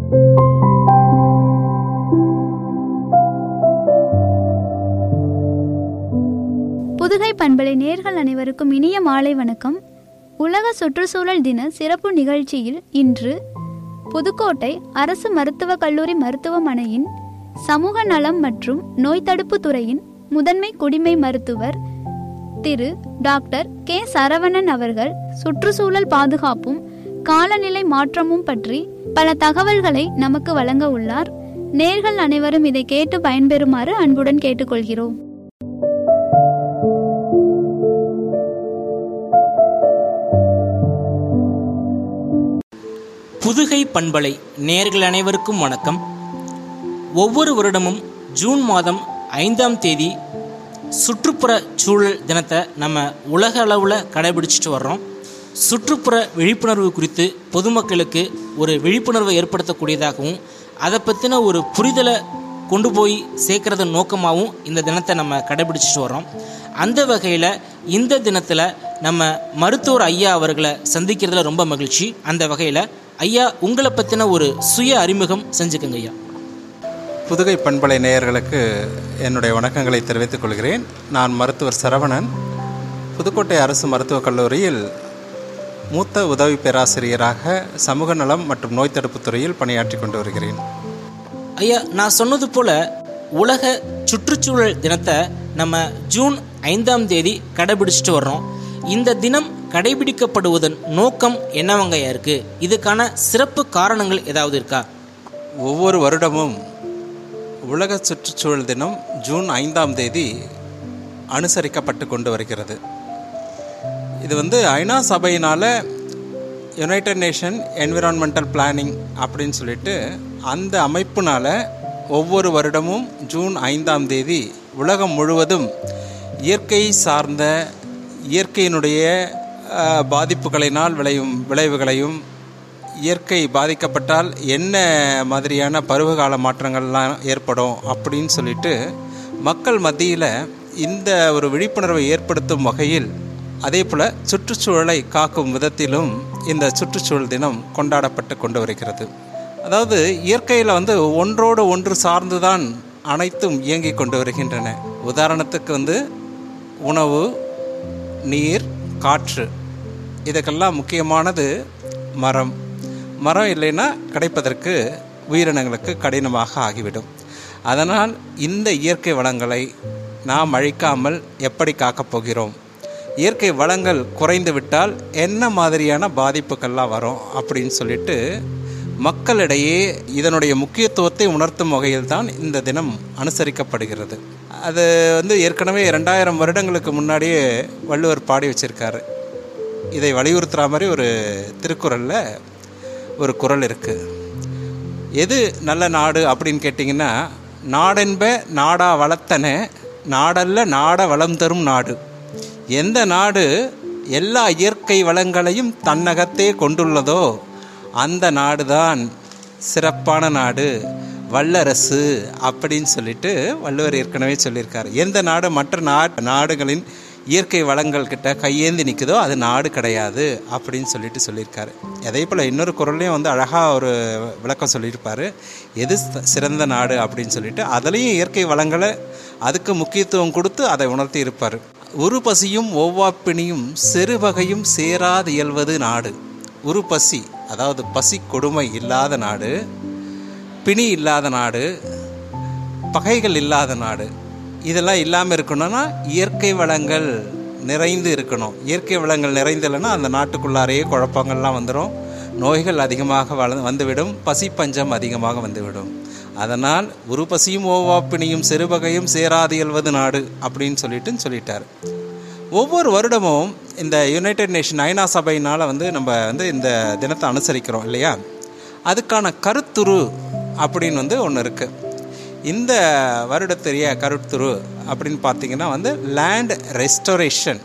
புதுகை பண்பலை நேர்கள் அனைவருக்கும் இனிய மாலை வணக்கம் உலக சுற்றுச்சூழல் தின சிறப்பு நிகழ்ச்சியில் இன்று புதுக்கோட்டை அரசு மருத்துவக் கல்லூரி மருத்துவமனையின் சமூக நலம் மற்றும் நோய் தடுப்பு துறையின் முதன்மை குடிமை மருத்துவர் திரு டாக்டர் கே சரவணன் அவர்கள் சுற்றுச்சூழல் பாதுகாப்பும் காலநிலை மாற்றமும் பற்றி பல தகவல்களை நமக்கு வழங்க உள்ளார் நேர்கள் அனைவரும் இதை கேட்டு பயன்பெறுமாறு அன்புடன் கேட்டுக்கொள்கிறோம் புதுகை பண்பலை நேர்கள் அனைவருக்கும் வணக்கம் ஒவ்வொரு வருடமும் ஜூன் மாதம் ஐந்தாம் தேதி சுற்றுப்புற சூழல் தினத்தை நம்ம உலக அளவில் கடைபிடிச்சிட்டு வர்றோம் சுற்றுப்புற விழிப்புணர்வு குறித்து பொதுமக்களுக்கு ஒரு விழிப்புணர்வை ஏற்படுத்தக்கூடியதாகவும் அதை பற்றின ஒரு புரிதலை கொண்டு போய் சேர்க்கறது நோக்கமாகவும் இந்த தினத்தை நம்ம கடைபிடிச்சிட்டு வர்றோம் அந்த வகையில் இந்த தினத்தில் நம்ம மருத்துவர் ஐயா அவர்களை சந்திக்கிறதுல ரொம்ப மகிழ்ச்சி அந்த வகையில் ஐயா உங்களை பற்றின ஒரு சுய அறிமுகம் செஞ்சுக்கோங்க ஐயா புதுகை பண்பலை நேயர்களுக்கு என்னுடைய வணக்கங்களை தெரிவித்துக் கொள்கிறேன் நான் மருத்துவர் சரவணன் புதுக்கோட்டை அரசு மருத்துவக் கல்லூரியில் மூத்த உதவி பேராசிரியராக சமூக நலம் மற்றும் நோய் தடுப்புத் துறையில் பணியாற்றி கொண்டு வருகிறேன் ஐயா நான் சொன்னது போல உலக சுற்றுச்சூழல் தினத்தை நம்ம ஜூன் ஐந்தாம் தேதி கடைபிடிச்சிட்டு வர்றோம் இந்த தினம் கடைபிடிக்கப்படுவதன் நோக்கம் என்னவங்கய்யா இருக்கு இதுக்கான சிறப்பு காரணங்கள் ஏதாவது இருக்கா ஒவ்வொரு வருடமும் உலக சுற்றுச்சூழல் தினம் ஜூன் ஐந்தாம் தேதி அனுசரிக்கப்பட்டு கொண்டு வருகிறது இது வந்து ஐநா சபையினால் யுனைடெட் நேஷன் என்விரான்மெண்டல் பிளானிங் அப்படின்னு சொல்லிட்டு அந்த அமைப்பினால் ஒவ்வொரு வருடமும் ஜூன் ஐந்தாம் தேதி உலகம் முழுவதும் இயற்கை சார்ந்த இயற்கையினுடைய அஹ், பாதிப்புகளினால் விளையும் விளைவுகளையும் இயற்கை பாதிக்கப்பட்டால் என்ன மாதிரியான பருவகால மாற்றங்கள்லாம் ஏற்படும் அப்படின்னு சொல்லிட்டு மக்கள் மத்தியில் இந்த ஒரு விழிப்புணர்வை ஏற்படுத்தும் வகையில் அதே போல் சுற்றுச்சூழலை காக்கும் விதத்திலும் இந்த சுற்றுச்சூழல் தினம் கொண்டாடப்பட்டு கொண்டு வருகிறது அதாவது இயற்கையில் வந்து ஒன்றோடு ஒன்று சார்ந்துதான் அனைத்தும் இயங்கிக் கொண்டு வருகின்றன உதாரணத்துக்கு வந்து உணவு நீர் காற்று இதுக்கெல்லாம் முக்கியமானது மரம் மரம் இல்லைன்னா கிடைப்பதற்கு உயிரினங்களுக்கு கடினமாக ஆகிவிடும் அதனால் இந்த இயற்கை வளங்களை நாம் அழிக்காமல் எப்படி காக்கப் போகிறோம் இயற்கை வளங்கள் குறைந்து விட்டால் என்ன மாதிரியான பாதிப்புகள்லாம் வரும் அப்படின்னு சொல்லிட்டு மக்களிடையே இதனுடைய முக்கியத்துவத்தை உணர்த்தும் வகையில் தான் இந்த தினம் அனுசரிக்கப்படுகிறது அது வந்து ஏற்கனவே ரெண்டாயிரம் வருடங்களுக்கு முன்னாடியே வள்ளுவர் பாடி வச்சிருக்காரு இதை வலியுறுத்துகிற மாதிரி ஒரு திருக்குறளில் ஒரு குறள் இருக்குது எது நல்ல நாடு அப்படின்னு கேட்டிங்கன்னா நாடென்ப நாடா வளர்த்தன நாடல்ல நாட வளம் தரும் நாடு எந்த நாடு எல்லா இயற்கை வளங்களையும் தன்னகத்தே கொண்டுள்ளதோ அந்த நாடுதான் சிறப்பான நாடு வல்லரசு அப்படின்னு சொல்லிட்டு வள்ளுவர் ஏற்கனவே சொல்லியிருக்காரு எந்த நாடு மற்ற நா நாடுகளின் இயற்கை வளங்கள் கிட்ட கையேந்தி நிற்குதோ அது நாடு கிடையாது அப்படின்னு சொல்லிட்டு சொல்லியிருக்காரு அதே போல் இன்னொரு குரல்லையும் வந்து அழகாக ஒரு விளக்கம் சொல்லியிருப்பாரு எது சி- சிறந்த நாடு அப்படின்னு சொல்லிட்டு அதுலேயும் இயற்கை வளங்களை அதுக்கு முக்கியத்துவம் கொடுத்து அதை உணர்த்தி இருப்பார் ஒரு பசியும் ஒவ்வாப்பிணியும் செருவகையும் சேராது இயல்வது நாடு ஒரு பசி அதாவது பசி கொடுமை இல்லாத நாடு பிணி இல்லாத நாடு பகைகள் இல்லாத நாடு இதெல்லாம் இல்லாமல் இருக்கணும்னா இயற்கை வளங்கள் நிறைந்து இருக்கணும் இயற்கை வளங்கள் நிறைந்தில்லைன்னா அந்த நாட்டுக்குள்ளாரையே குழப்பங்கள்லாம் வந்துடும் நோய்கள் அதிகமாக வள வந்துவிடும் பசி பஞ்சம் அதிகமாக வந்துவிடும் அதனால் ஒரு பசியும் ஓவாப்பிணியும் செருவகையும் சேராது இயல்வது நாடு அப்படின்னு சொல்லிட்டு சொல்லிட்டார் ஒவ்வொரு வருடமும் இந்த யுனைடெட் நேஷன் ஐநா சபையினால் வந்து நம்ம வந்து இந்த தினத்தை அனுசரிக்கிறோம் இல்லையா அதுக்கான கருத்துரு அப்படின்னு வந்து ஒன்று இருக்குது இந்த வருடத்துடைய கருத்துரு அப்படின்னு பார்த்தீங்கன்னா வந்து land restoration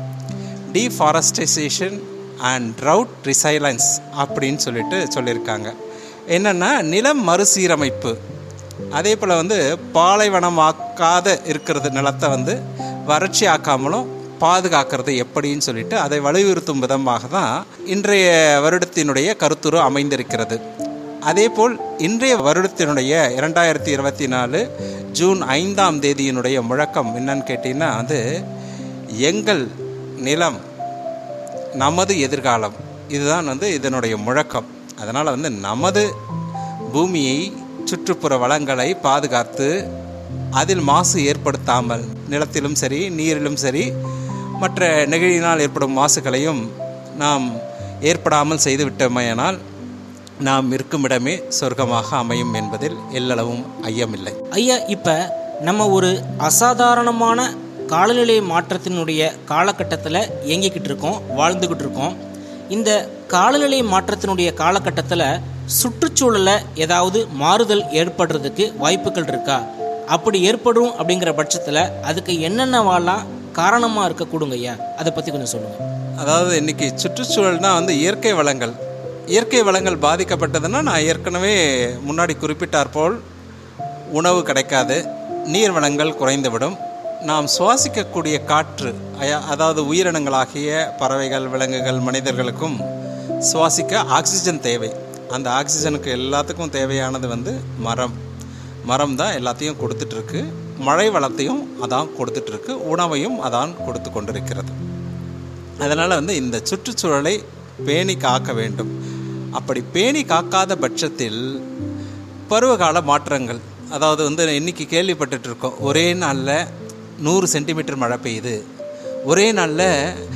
deforestation and drought resilience அப்படின்னு சொல்லிட்டு சொல்லியிருக்காங்க என்னென்னா நிலம் மறுசீரமைப்பு அதே போல் வந்து பாலைவனமாக்காத இருக்கிறது நிலத்தை வந்து வறட்சி ஆக்காமலும் பாதுகாக்கிறது எப்படின்னு சொல்லிட்டு அதை வலியுறுத்தும் விதமாக தான் இன்றைய வருடத்தினுடைய கருத்துரு அமைந்திருக்கிறது அதேபோல் இன்றைய வருடத்தினுடைய இரண்டாயிரத்தி இருபத்தி நாலு ஜூன் ஐந்தாம் தேதியினுடைய முழக்கம் என்னன்னு கேட்டிங்கன்னா வந்து எங்கள் நிலம் நமது எதிர்காலம் இதுதான் வந்து இதனுடைய முழக்கம் அதனால் வந்து நமது பூமியை சுற்றுப்புற வளங்களை பாதுகாத்து அதில் மாசு ஏற்படுத்தாமல் நிலத்திலும் சரி நீரிலும் சரி மற்ற நெகிழியினால் ஏற்படும் மாசுகளையும் நாம் ஏற்படாமல் செய்துவிட்டோமேயானால் நாம் இருக்கும் இடமே சொர்க்கமாக அமையும் என்பதில் எல்லளவும் ஐயமில்லை ஐயா இப்போ நம்ம ஒரு அசாதாரணமான காலநிலை மாற்றத்தினுடைய காலகட்டத்தில் இயங்கிக்கிட்டு இருக்கோம் வாழ்ந்துக்கிட்டு இருக்கோம் இந்த காலநிலை மாற்றத்தினுடைய காலகட்டத்தில் சுற்றுச்சூழலில் ஏதாவது மாறுதல் ஏற்படுறதுக்கு வாய்ப்புகள் இருக்கா அப்படி ஏற்படும் அப்படிங்கிற பட்சத்தில் அதுக்கு என்னென்னவாலாம் காரணமாக இருக்கக்கூடுங்க ஐயா அதை பற்றி கொஞ்சம் சொல்லுங்கள் அதாவது இன்னைக்கு சுற்றுச்சூழல்னா வந்து இயற்கை வளங்கள் இயற்கை வளங்கள் பாதிக்கப்பட்டதுன்னா நான் ஏற்கனவே முன்னாடி குறிப்பிட்டார் போல் உணவு கிடைக்காது நீர் வளங்கள் குறைந்துவிடும் நாம் சுவாசிக்கக்கூடிய காற்று அய- அதாவது உயிரினங்களாகிய பறவைகள் விலங்குகள் மனிதர்களுக்கும் சுவாசிக்க ஆக்சிஜன் தேவை அந்த ஆக்சிஜனுக்கு எல்லாத்துக்கும் தேவையானது வந்து மரம் மரம் தான் எல்லாத்தையும் கொடுத்துட்டு இருக்கு மழை வளத்தையும் அதான் கொடுத்துட்டு இருக்கு உணவையும் அதான் கொடுத்து கொண்டிருக்கிறது அதனால் வந்து இந்த சுற்றுச்சூழலை பேணி காக்க வேண்டும் அப்படி பேணி காக்காத பட்சத்தில் பருவகால மாற்றங்கள் அதாவது வந்து இன்னைக்கு கேள்விப்பட்டுட்டு இருக்கோம் ஒரே நாளில் நூறு சென்டிமீட்டர் மழை பெய்யுது ஒரே நாளில்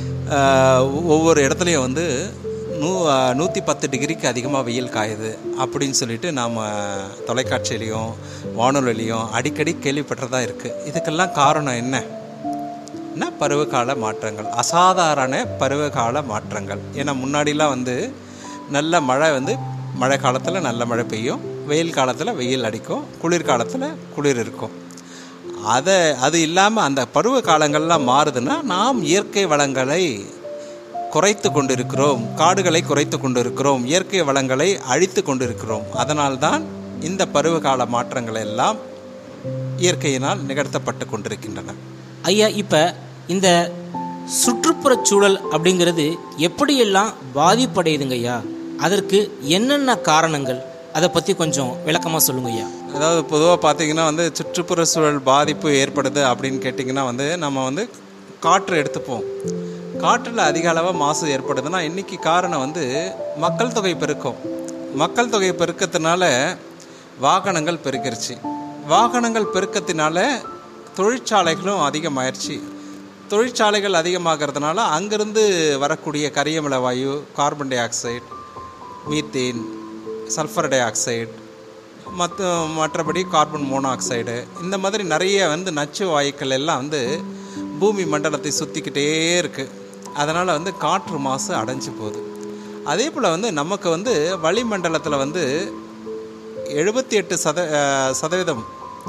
ஒவ்வொரு இடத்துலையும் வந்து நூ நூற்றி பத்து டிகிரிக்கு அதிகமாக வெயில் காயுது அப்படின்னு சொல்லிட்டு நாம் தொலைக்காட்சியிலையும் வானொலியிலையும் அடிக்கடி கேள்விப்பட்டதாக இருக்குது இதுக்கெல்லாம் காரணம் என்ன என்ன பருவகால மாற்றங்கள் அசாதாரண பருவகால மாற்றங்கள் ஏன்னா முன்னாடிலாம் வந்து நல்ல மழை வந்து மழை காலத்தில் நல்ல மழை பெய்யும் வெயில் காலத்தில் வெயில் அடிக்கும் குளிர் காலத்தில் குளிர் இருக்கும் அதை அது இல்லாமல் அந்த பருவ காலங்கள்லாம் மாறுதுன்னா நாம் இயற்கை வளங்களை குறைத்து கொண்டிருக்கிறோம் காடுகளை குறைத்து கொண்டிருக்கிறோம் இயற்கை வளங்களை அழித்து கொண்டிருக்கிறோம் அதனால்தான் இந்த பருவகால மாற்றங்கள் எல்லாம் இயற்கையினால் நிகழ்த்தப்பட்டு கொண்டிருக்கின்றன ஐயா இப்போ இந்த சுற்றுப்புறச் சூழல் அப்படிங்கிறது எப்படியெல்லாம் பாதிப்படையுதுங்க ஐயா அதற்கு என்னென்ன காரணங்கள் அதை பற்றி கொஞ்சம் விளக்கமாக சொல்லுங்க ஐயா அதாவது பொதுவாக பார்த்தீங்கன்னா வந்து சுற்றுப்புற சூழல் பாதிப்பு ஏற்படுது அப்படின்னு கேட்டிங்கன்னா வந்து நம்ம வந்து காற்று எடுத்துப்போம் காற்றில் அதிக அளவாக மாசு ஏற்படுதுன்னா இன்னைக்கு காரணம் வந்து மக்கள் தொகை பெருக்கம் மக்கள் தொகை பெருக்கத்தினால வாகனங்கள் பெருக்கிருச்சு வாகனங்கள் பெருக்கத்தினால தொழிற்சாலைகளும் அதிகமாயிருச்சு தொழிற்சாலைகள் அதிகமாகிறதுனால அங்கிருந்து வரக்கூடிய கரியமில வாயு carbon dioxide methane sulphur dioxide மற்ற மற்றபடி கார்பன் மோனாக்சைடு இந்த மாதிரி நிறைய வந்து நச்சு வாயுக்கள் எல்லாம் வந்து பூமி மண்டலத்தை சுற்றிக்கிட்டே இருக்குது அதனால் வந்து காற்று மாசு அடைஞ்சு போகுது அதே போல் வந்து நமக்கு வந்து வளிமண்டலத்தில் வந்து எழுபத்தி எட்டு சத அஹ், சதவீதம்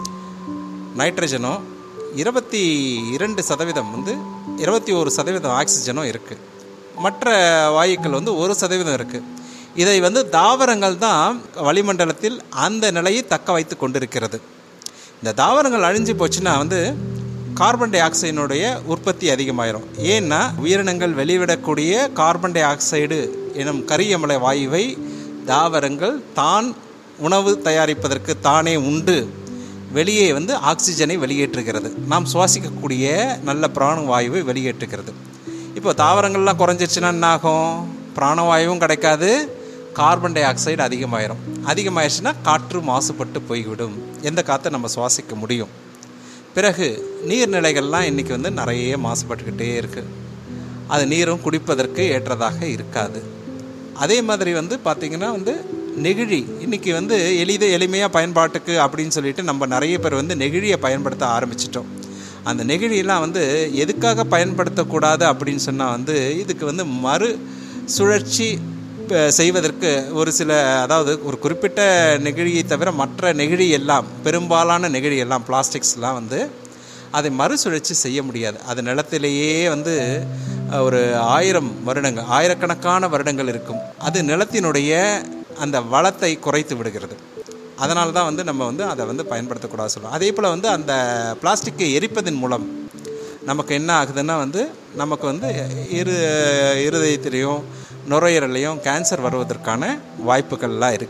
நைட்ரஜனும் இருபத்தி இரண்டு சதவீதம் வந்து இருபத்தி ஒரு சதவீதம் ஆக்சிஜனும் இருக்குது மற்ற வாயுக்கள் வந்து ஒரு சதவீதம் இருக்குது இதை வந்து தாவரங்கள் தான் வளிமண்டலத்தில் அந்த நிலையை தக்க வைத்து கொண்டிருக்கிறது இந்த தாவரங்கள் அழிஞ்சு போச்சுன்னா வந்து கார்பன் டை ஆக்சைடினுடைய உற்பத்தி அதிகமாயிரும் ஏன்னா உயிரினங்கள் வெளிவிடக்கூடிய கார்பன் டை ஆக்சைடு எனும் கரியமலை வாயுவை தாவரங்கள் தான் உணவு தயாரிப்பதற்கு தானே உண்டு வெளியே வந்து ஆக்சிஜனை வெளியேற்றுகிறது நாம் சுவாசிக்கக்கூடிய நல்ல பிராணவாயுவை வெளியேற்றுகிறது இப்போ தாவரங்கள்லாம் குறைஞ்சிருச்சுன்னா என்ன ஆகும் பிராணவாயுவும் கிடைக்காது கார்பன் டை ஆக்சைடு அதிகமாயிரும் அதிகமாயிருச்சுன்னா காற்று மாசுபட்டு போய்விடும் எந்த காற்றை நம்ம சுவாசிக்க முடியும் பிறகு நீர்நிலைகள்லாம் இன்றைக்கி வந்து நிறைய மாசுபட்டுக்கிட்டே இருக்குது அது நீரும் குடிப்பதற்கு ஏற்றதாக இருக்காது அதே மாதிரி வந்து பார்த்திங்கன்னா வந்து நெகிழி இன்றைக்கி வந்து எளித எளிமையாக பயன்பாட்டுக்கு அப்படின்னு சொல்லிட்டு நம்ம நிறைய பேர் வந்து நெகிழியை பயன்படுத்த ஆரம்பிச்சிட்டோம் அந்த நெகிழியெல்லாம் வந்து எதுக்காக பயன்படுத்தக்கூடாது அப்படின்னு சொன்னால் வந்து இதுக்கு வந்து மறு சுழற்சி ப- செய்வதற்கு ஒரு சில அதாவது ஒரு குறிப்பிட்ட நெகிழியை தவிர மற்ற நெகிழி எல்லாம் பெரும்பாலான நெகிழி எல்லாம் பிளாஸ்டிக்ஸ்லாம் வந்து அதை மறுசுழற்சி செய்ய முடியாது அது நிலத்திலேயே வந்து அஹ், ஒரு ஆயிரம் வருடங்கள் ஆயிரக்கணக்கான வருடங்கள் இருக்கும் அது நிலத்தினுடைய அந்த வளத்தை குறைத்து விடுகிறது அதனால தான் வந்து நம்ம வந்து அதை வந்து பயன்படுத்தக்கூடாது சொல்லுவோம் அதே போல் வந்து அந்த பிளாஸ்டிக்கை எரிப்பதன் மூலம் நமக்கு என்ன ஆகுதுன்னா வந்து நமக்கு வந்து இரு இருதயத்திலையும் நுரையீரலையும் கேன்சர் வருவதற்கான வாய்ப்புகள்லாம் இருக்குது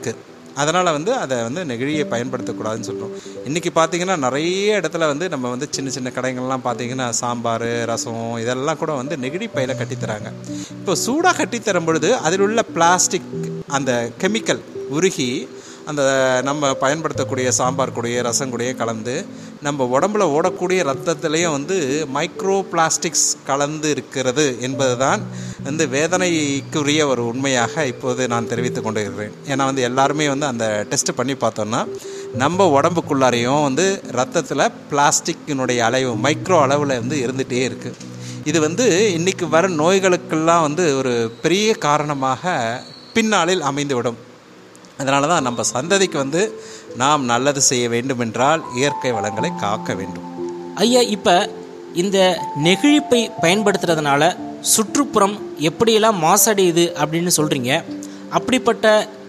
அதனால் வந்து அதை வந்து நெகிழியை பயன்படுத்தக்கூடாதுன்னு சொல்கிறோம் இன்றைக்கி பார்த்தீங்கன்னா நிறைய இடத்துல வந்து நம்ம வந்து சின்ன சின்ன கடைகள்லாம் பார்த்தீங்கன்னா சாம்பார் ரசம் இதெல்லாம் கூட வந்து நெகிழி பையில் கட்டித்தராங்க இப்போ சூடாக கட்டித்தரும் பொழுது அதில் உள்ள பிளாஸ்டிக் அந்த கெமிக்கல் உருகி அந்த நம்ம பயன்படுத்தக்கூடிய சாம்பார் கூடயே ரசம் கூடயே கலந்து நம்ம உடம்புல ஓடக்கூடிய ரத்தத்திலையும் வந்து மைக்ரோ பிளாஸ்டிக்ஸ் கலந்து இருக்கிறது என்பதுதான் வந்து வேதனைக்குரிய ஒரு உண்மையாக இப்போது நான் தெரிவித்துக் கொண்டு இருக்கிறேன் ஏன்னா வந்து எல்லாருமே வந்து அந்த டெஸ்ட் பண்ணி பார்த்தோம்னா நம்ம உடம்புக்குள்ளாரையும் வந்து ரத்தத்தில் பிளாஸ்டிக்கினுடைய அளவு மைக்ரோ அளவில் வந்து இருந்துகிட்டே இருக்குது இது வந்து இன்றைக்கி வர நோய்களுக்கெல்லாம் வந்து ஒரு பெரிய காரணமாக பின்னாளில் அமைந்துவிடும் அதனால தான் நம்ம சந்ததிக்கு வந்து நாம் நல்லது செய்ய வேண்டுமென்றால் இயற்கை வளங்களை காக்க வேண்டும் ஐயா இப்போ இந்த நெகிழிப்பை பயன்படுத்துறதுனால சுற்றுப்புறம் எப்படியெல்லாம் மாசடையுது அப்படின்னு சொல்கிறீங்க அப்படிப்பட்ட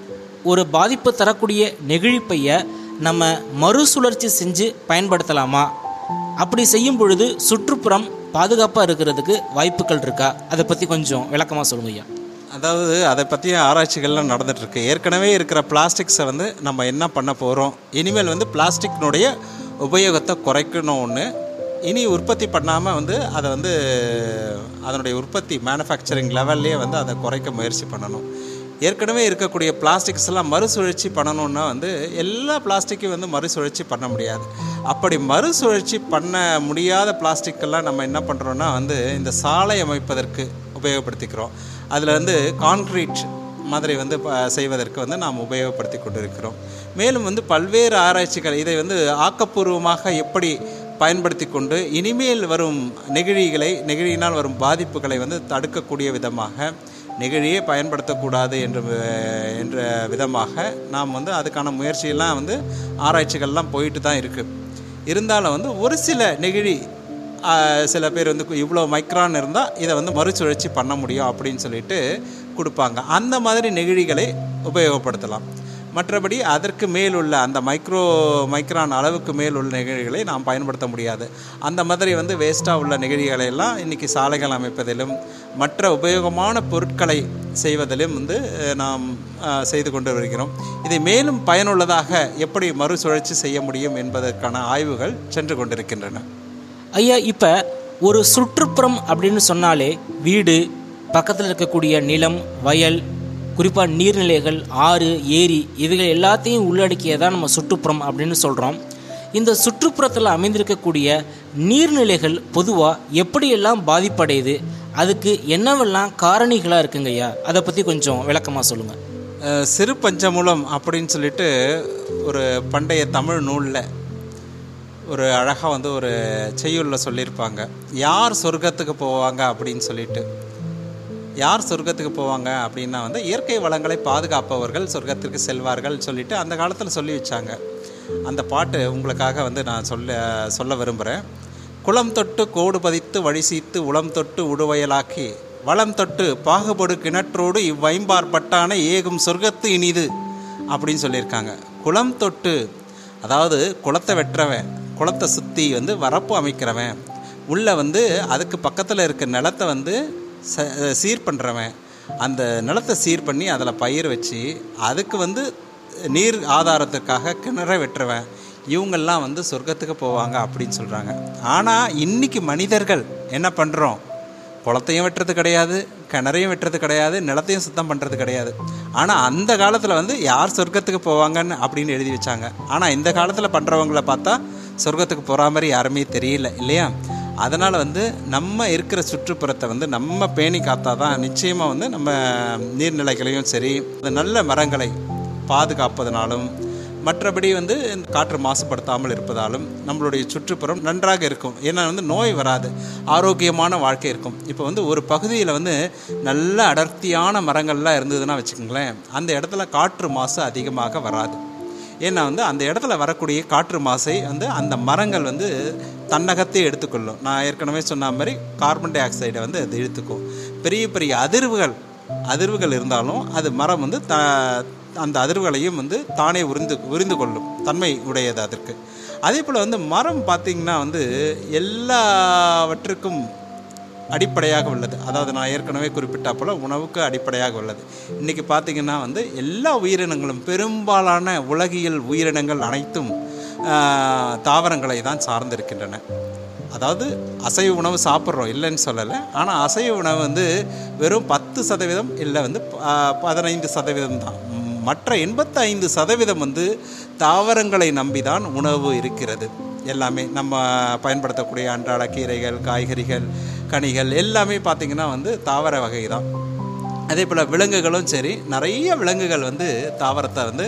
ஒரு பாதிப்பு தரக்கூடிய நெகிழிப்பையை நம்ம மறுசுழற்சி செஞ்சு பயன்படுத்தலாமா அப்படி செய்யும் பொழுது சுற்றுப்புறம் பாதுகாப்பாக இருக்கிறதுக்கு வாய்ப்புகள் இருக்கா அதை பற்றி கொஞ்சம் விளக்கமாக சொல்லுங்க ஐயா அதாவது அதை பற்றிய ஆராய்ச்சிகள்லாம் நடந்துட்டு இருக்கு ஏற்கனவே இருக்கிற பிளாஸ்டிக்ஸை வந்து நம்ம என்ன பண்ண போகிறோம் இனிமேல் வந்து பிளாஸ்டிக்னுடைய உபயோகத்தை குறைக்கணும் ஒன்று இனி உற்பத்தி பண்ணாமல் வந்து அதை வந்து அதனுடைய உற்பத்தி மேனுஃபேக்சரிங் லெவல்லே வந்து அதை குறைக்க முயற்சி பண்ணணும் ஏற்கனவே இருக்கக்கூடிய பிளாஸ்டிக்ஸ் எல்லாம் மறுசுழற்சி பண்ணணும்னா வந்து எல்லா பிளாஸ்டிக்கையும் வந்து மறுசுழற்சி பண்ண முடியாது அப்படி மறுசுழற்சி பண்ண முடியாத பிளாஸ்டிக்கெல்லாம் நம்ம என்ன பண்ணுறோன்னா வந்து இந்த சாலை அமைப்பதற்கு உபயோகப்படுத்திக்கிறோம் அதில் வந்து கான்க்ரீட் மாதிரி வந்து ப- செய்வதற்கு வந்து நாம் உபயோகப்படுத்தி கொண்டிருக்கிறோம் மேலும் வந்து பல்வேறு ஆராய்ச்சிகள் இதை வந்து ஆக்கப்பூர்வமாக எப்படி பயன்படுத்தி கொண்டு இனிமேல் வரும் நெகிழிகளை நெகிழியினால் வரும் பாதிப்புகளை வந்து தடுக்கக்கூடிய விதமாக நெகிழியே பயன்படுத்தக்கூடாது என்ற வி- என்ற விதமாக நாம் வந்து அதுக்கான முயற்சியெல்லாம் வந்து ஆராய்ச்சிகள்லாம் போயிட்டு தான் இருக்குது இருந்தாலும் வந்து ஒரு சில நெகிழி ஆ, சில பேர் வந்து இவ்வளோ மைக்ரான் இருந்தால் இதை வந்து மறுசுழற்சி பண்ண முடியும் அப்படின்னு சொல்லிட்டு கொடுப்பாங்க அந்த மாதிரி நெகிழிகளை உபயோகப்படுத்தலாம் மற்றபடி அதற்கு மேல் உள்ள அந்த மைக்ரோ மைக்ரான் அளவுக்கு மேல் உள்ள நெகிழிகளை நாம் பயன்படுத்த முடியாது அந்த மாதிரி வந்து வேஸ்ட்டாக உள்ள நெகிழிகளை எல்லாம் இன்றைக்கி சாலைகள் அமைப்பதிலும் மற்ற உபயோகமான பொருட்களை செய்வதிலும் வந்து அஹ், நாம் அஹ், செய்து கொண்டு வருகிறோம் இதை மேலும் பயனுள்ளதாக எப்படி மறுசுழற்சி செய்ய முடியும் என்பதற்கான ஆய்வுகள் சென்று கொண்டிருக்கின்றன ஐயா இப்போ ஒரு சுற்றுப்புறம் அப்படின்னு சொன்னாலே வீடு பக்கத்தில் இருக்கக்கூடிய நிலம் வயல் குறிப்பாக நீர்நிலைகள் ஆறு ஏரி இவைகள் எல்லாத்தையும் உள்ளடக்கியதான் நம்ம சுற்றுப்புறம் அப்படின்னு சொல்கிறோம் இந்த சுற்றுப்புறத்தில் அமைந்திருக்கக்கூடிய நீர்நிலைகள் பொதுவாக எப்படியெல்லாம் பாதிப்படையுது அதுக்கு என்னவெல்லாம் காரணிகளாக இருக்குங்க ஐயா அதை பற்றி கொஞ்சம் விளக்கமாக சொல்லுங்கள் அஹ், சிறு பஞ்சமூலம் அப்படின்னு சொல்லிட்டு ஒரு பண்டைய தமிழ் நூலில் ஒரு அழகாக வந்து ஒரு செய்யுளில் சொல்லியிருப்பாங்க யார் சொர்க்கத்துக்கு போவாங்க அப்படின்னு சொல்லிட்டு யார் சொர்க்கத்துக்கு போவாங்க அப்படின்னா வந்து இயற்கை வளங்களை பாதுகாப்பவர்கள் சொர்க்கத்திற்கு செல்வார்கள் சொல்லிட்டு அந்த காலத்தில் சொல்லி வச்சாங்க அந்த பாட்டு உங்களுக்காக வந்து நான் சொல்ல சொல்ல விரும்புகிறேன் குளம் தொட்டு கோடு பதித்து வழி சீத்து உளம் தொட்டு உடுவயலாக்கி வளம் தொட்டு பாகுபடு கிணற்றோடு இவ்வைம்பார் பட்டான ஏகும் சொர்க்கத்து இனிது அப்படின்னு சொல்லியிருக்காங்க குளம் தொட்டு அதாவது குளத்தை வெட்டுறவன் குளத்தை சுற்றி வந்து வரப்பு அமைக்கிறவன் உள்ளே வந்து அதுக்கு பக்கத்தில் இருக்க நிலத்தை வந்து ச சீர் பண்ணுறவன் அந்த நிலத்தை சீர் பண்ணி அதில் பயிர் வச்சு அதுக்கு வந்து நீர் ஆதாரத்துக்காக கிணற வெட்டுறவன் இவங்கெல்லாம் வந்து சொர்க்கத்துக்கு போவாங்க அப்படின்னு சொல்கிறாங்க ஆனால் இன்னைக்கு மனிதர்கள் என்ன பண்ணுறோம் குளத்தையும் வெட்டுறது கிடையாது கிணறையும் வெட்டுறது கிடையாது நிலத்தையும் சுத்தம் பண்ணுறது கிடையாது ஆனால் அந்த காலத்தில் வந்து யார் சொர்க்கத்துக்கு போவாங்கன்னு அப்படின்னு எழுதி வச்சாங்க ஆனால் இந்த காலத்தில் பண்ணுறவங்கள பார்த்தா சொர்க்கத்துக்கு போகிற மாதிரி யாருமே தெரியல இல்லையா அதனால் வந்து நம்ம இருக்கிற சுற்றுப்புறத்தை வந்து நம்ம பேணி காத்தா தான் நிச்சயமாக வந்து நம்ம நீர்நிலைகளையும் சரி இந்த நல்ல மரங்களை பாதுகாப்பதனாலும் மற்றபடி வந்து இந்த காற்று மாசுபடுத்தாமல் இருப்பதாலும் நம்மளுடைய சுற்றுப்புறம் நன்றாக இருக்கும் ஏன்னா வந்து நோய் வராது ஆரோக்கியமான வாழ்க்கை இருக்கும் இப்போ வந்து ஒரு பகுதியில் வந்து நல்ல அடர்த்தியான மரங்கள்லாம் இருந்ததுன்னா வச்சுக்கோங்களேன் அந்த இடத்துல காற்று மாசு அதிகமாக வராது ஏன்னா வந்து அந்த இடத்துல வரக்கூடிய காற்று மாசை வந்து அந்த மரங்கள் வந்து தன்னகத்தை எடுத்துக்கொள்ளும் நான் ஏற்கனவே சொன்ன மாதிரி கார்பன் டை ஆக்சைடை வந்து அது இழுத்துக்கும் பெரிய பெரிய அதிர்வுகள் அதிர்வுகள் இருந்தாலும் அது மரம் வந்து த அந்த அதிர்வுகளையும் வந்து தானே உறிந்து உறிந்து கொள்ளும் தன்மை உடையது அதற்கு அதே போல் வந்து மரம் பார்த்திங்கன்னா வந்து எல்லாவற்றுக்கும் அடிப்படையாக உள்ளது அதாவது நான் ஏற்கனவே குறிப்பிட்டா போல உணவுக்கு அடிப்படையாக உள்ளது இன்றைக்கி பார்த்திங்கன்னா வந்து எல்லா உயிரினங்களும் பெரும்பாலான உலகியல் உயிரினங்கள் அனைத்தும் ஆஹ், தாவரங்களை தான் சார்ந்திருக்கின்றன அதாவது அசைவ உணவு சாப்பிட்றோம் இல்லைன்னு சொல்லலை ஆனால் அசைவ உணவு வந்து வெறும் பத்து சதவீதம் இல்லை வந்து ப- பதினைந்து சதவீதம் தான் ம், மற்ற எண்பத்தைந்து சதவீதம் வந்து தாவரங்களை நம்பி தான் உணவு இருக்கிறது எல்லாமே நம்ம பயன்படுத்தக்கூடிய அன்றாட கீரைகள் காய்கறிகள் கனிகள் எல்லாமே பார்த்திங்கன்னா வந்து தாவர வகை தான் அதே போல் விலங்குகளும் சரி நிறைய விலங்குகள் வந்து தாவரத்தை வந்து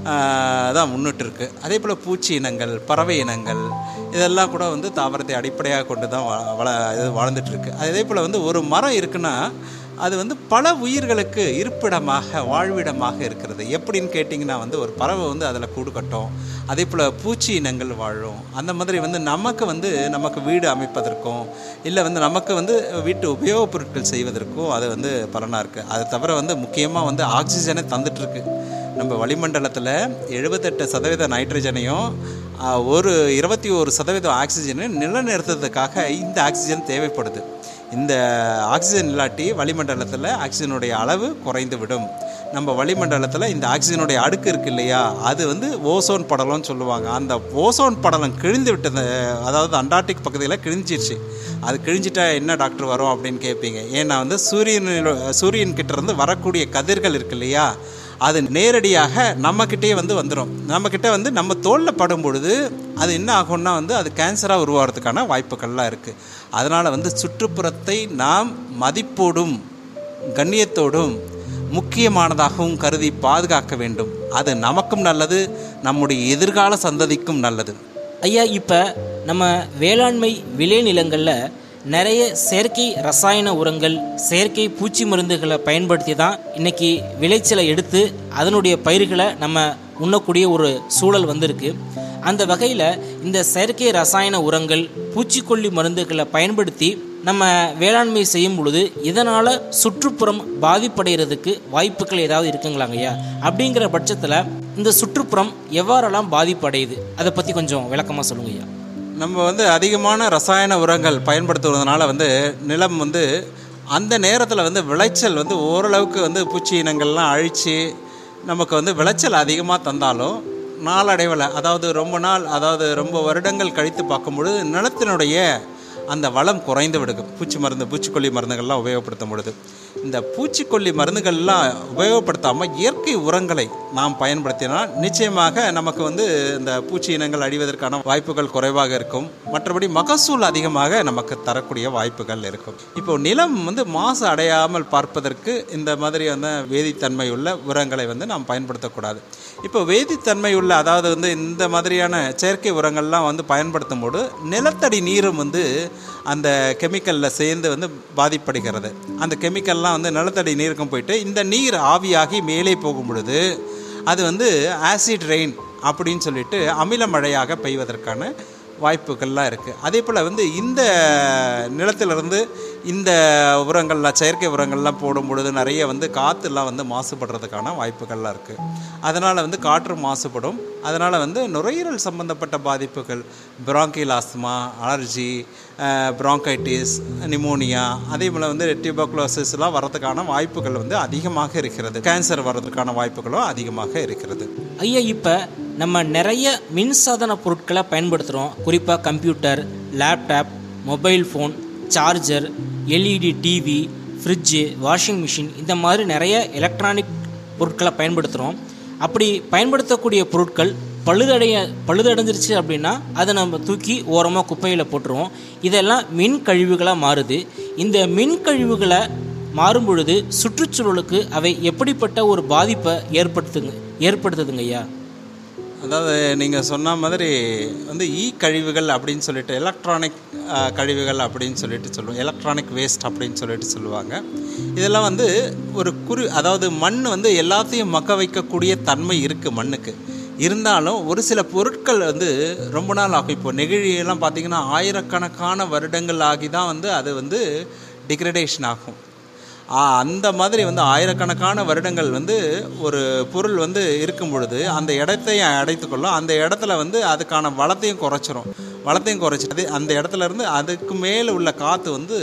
ஆஹ், தான் முன்னிட்டு இருக்கு அதே போல் பூச்சி இனங்கள் பறவை இனங்கள் இதெல்லாம் கூட வந்து தாவரத்தை அடிப்படையாக கொண்டு தான் வ வள இது வாழ்ந்துட்டு இருக்கு அதே போல் வந்து ஒரு மரம் இருக்குன்னா அது வந்து பல உயிர்களுக்கு இருப்பிடமாக வாழ்விடமாக இருக்கிறது எப்படின்னு கேட்டிங்கன்னா வந்து ஒரு பறவை வந்து அதில் கூடு கட்டும் அதே போல் பூச்சி இனங்கள் வாழும் அந்த மாதிரி வந்து நமக்கு வந்து நமக்கு வீடு அமைப்பதற்கும் இல்லை வந்து நமக்கு வந்து வீட்டு உபயோகப் பொருட்கள் செய்வதற்கும் அது வந்து பலனாக இருக்குது அது தவிர வந்து முக்கியமாக வந்து ஆக்சிஜனை தந்துட்டுருக்கு நம்ம வளிமண்டலத்தில் எழுபத்தெட்டு சதவீத நைட்ரஜனையும் ஆ, ஒரு இருபத்தி ஒரு சதவீதம் ஆக்சிஜனையும் நிலநிறுத்துறதுக்காக இந்த ஆக்சிஜன் தேவைப்படுது இந்த ஆக்சிஜன் இல்லாட்டி வளிமண்டலத்தில் ஆக்சிஜனுடைய அளவு குறைந்து விடும் நம்ம வளிமண்டலத்தில் இந்த ஆக்சிஜனுடைய அடுக்கு இருக்கு இல்லையா அது வந்து ஓசோன் படலம்னு சொல்லுவாங்க அந்த ஓசோன் படலம் கிழிந்து விட்டது அதாவது அண்டார்டிக் பகுதியில் கிழிஞ்சிருச்சு அது கிழிஞ்சிட்டா என்ன டாக்டர் வரும் அப்படின்னு கேட்பீங்க ஏன்னா வந்து சூரியனில் சூரியன் கிட்ட இருந்து வரக்கூடிய கதிர்கள் இருக்கு இல்லையா அது நேரடியாக நம்மக்கிட்டே வந்து வந்துடும் நம்மக்கிட்ட வந்து நம்ம தோலில் படும் பொழுது அது என்ன ஆகும்னா வந்து அது கேன்சராக உருவாகிறதுக்கான வாய்ப்புகள்லாம் இருக்குது அதனால் வந்து சுற்றுப்புறத்தை நாம் மதிப்போடும் கண்ணியத்தோடும் முக்கியமானதாகவும் கருதி பாதுகாக்க வேண்டும் அது நமக்கும் நல்லது நம்முடைய எதிர்கால சந்ததிக்கும் நல்லது ஐயா இப்போ நம்ம வேளாண்மை விளைநிலங்களில் நிறைய செயற்கை ரசாயன உரங்கள் செயற்கை பூச்சி மருந்துகளை பயன்படுத்தி தான் இன்னைக்கு விளைச்சலை எடுத்து அதனுடைய பயிர்களை நம்ம உண்ணக்கூடிய ஒரு சூழல் வந்திருக்கு அந்த வகையில் இந்த செயற்கை ரசாயன உரங்கள் பூச்சிக்கொல்லி மருந்துகளை பயன்படுத்தி நம்ம வேளாண்மை செய்யும் பொழுது இதனால் சுற்றுப்புறம் பாதிப்படைகிறதுக்கு வாய்ப்புகள் ஏதாவது இருக்குங்களாங்க ஐயா அப்படிங்கிற பட்சத்தில் இந்த சுற்றுப்புறம் எவ்வாறெல்லாம் பாதிப்படையுது அதை பற்றி கொஞ்சம் விளக்கமாக சொல்லுங்க ஐயா நம்ம வந்து அதிகமான ரசாயன உரங்கள் பயன்படுத்துவதனால வந்து நிலம் வந்து அந்த நேரத்தில் வந்து விளைச்சல் வந்து ஓரளவுக்கு வந்து பூச்சி இனங்கள்லாம் அழித்து நமக்கு வந்து விளைச்சல் அதிகமாக தந்தாலும் நாளடைவில் அதாவது ரொம்ப நாள் அதாவது ரொம்ப வருடங்கள் கழித்து பார்க்கும்பொழுது நிலத்தினுடைய அந்த வளம் குறைந்து விடுது பூச்சி மருந்து பூச்சிக்கொல்லி மருந்துகள்லாம் உபயோகப்படுத்தும் பொழுது இந்த பூச்சிக்கொல்லி மருந்துகள்லாம் உபயோகப்படுத்தாமல் இயற்கை உரங்களை நாம் பயன்படுத்தினால் நிச்சயமாக நமக்கு வந்து இந்த பூச்சி இனங்கள் அழிவதற்கான வாய்ப்புகள் குறைவாக இருக்கும் மற்றபடி மகசூல் அதிகமாக நமக்கு தரக்கூடிய வாய்ப்புகள் இருக்கும் இப்போ நிலம் வந்து மாசு அடையாமல் பார்ப்பதற்கு இந்த மாதிரியான வேதித்தன்மை உள்ள உரங்களை வந்து நாம் பயன்படுத்தக்கூடாது இப்போ வேதித்தன்மை உள்ள அதாவது வந்து இந்த மாதிரியான செயற்கை உரங்கள்லாம் வந்து பயன்படுத்தும் போது நிலத்தடி நீரும் வந்து அந்த கெமிக்கலில் சேர்ந்து வந்து பாதிப்படுகிறது அந்த கெமிக்கல்லாம் வந்து நிலத்தடி நீருக்கும் போயிட்டு இந்த நீர் ஆவியாகி மேலே போகும் பொழுது அது வந்து ஆசிட் ரெயின் அப்படின்னு சொல்லிட்டு அமில மழையாக பெய்வதற்கான வாய்ப்புகள்லாம் இருக்குது அதே போல் வந்து இந்த நிலத்திலிருந்து இந்த உரங்கள்லாம் செயற்கை உரங்கள்லாம் போடும் பொழுது நிறைய வந்து காற்றுலாம் வந்து மாசுபடுறதுக்கான வாய்ப்புகள்லாம் இருக்குது அதனால் வந்து காற்று மாசுபடும் அதனால் வந்து நுரையீரல் சம்பந்தப்பட்ட பாதிப்புகள் bronchial asthma allergy bronchitis pneumonia அதே போல் வந்து டியூபர்குலோசிஸ்லாம் வரதுக்கான வாய்ப்புகள் வந்து அதிகமாக இருக்கிறது கேன்சர் வர்றதுக்கான வாய்ப்புகளும் அதிகமாக இருக்கிறது ஐயா இப்போ நம்ம நிறைய மின்சாதன பொருட்களை பயன்படுத்துகிறோம் குறிப்பாக computer laptop mobile phone charger LED TV fridge washing machine இந்த மாதிரி நிறைய எலக்ட்ரானிக் பொருட்களை பயன்படுத்துகிறோம் அப்படி பயன்படுத்தக்கூடிய பொருட்கள் பழுதடைய பழுதடைஞ்சிருச்சு அப்படின்னா அதை நம்ம தூக்கி ஓரமாக குப்பையில் போட்டுருவோம் இதெல்லாம் மின் கழிவுகளாக மாறுது இந்த மின் கழிவுகளை மாறும் பொழுது சுற்றுச்சூழலுக்கு அவை எப்படிப்பட்ட ஒரு பாதிப்பை ஏற்படுத்துங்க ஏற்படுத்துதுங்க ஐயா அதாவது நீங்கள் சொன்ன மாதிரி வந்து இ கழிவுகள் அப்படின்னு சொல்லிட்டு எலக்ட்ரானிக் கழிவுகள் அப்படின்னு சொல்லிட்டு சொல்லுவோம் எலக்ட்ரானிக் வேஸ்ட் அப்படின்னு சொல்லிட்டு சொல்லுவாங்க இதெல்லாம் வந்து ஒரு குறி அதாவது மண் வந்து எல்லாத்தையும் மக்க வைக்கக்கூடிய தன்மை இருக்குது மண்ணுக்கு இருந்தாலும் ஒரு சில பொருட்கள் வந்து ரொம்ப நாள் ஆகும் இப்போ நெகிழியெல்லாம் பார்த்தீங்கன்னா ஆயிரக்கணக்கான வருடங்கள் ஆகி தான் வந்து அது வந்து டிக்ரடேஷன் ஆகும் ஆ, அந்த மாதிரி வந்து ஆயிரக்கணக்கான வருடங்கள் வந்து ஒரு பொருள் வந்து இருக்கும் பொழுது அந்த இடத்தையும் அடைத்துக்கொள்ளும் அந்த இடத்துல வந்து அதுக்கான வளத்தையும் குறைச்சிரும் வளத்தையும் குறைச்சிட்டு அந்த இடத்துல இருந்து அதுக்கு மேலே உள்ள காற்று வந்து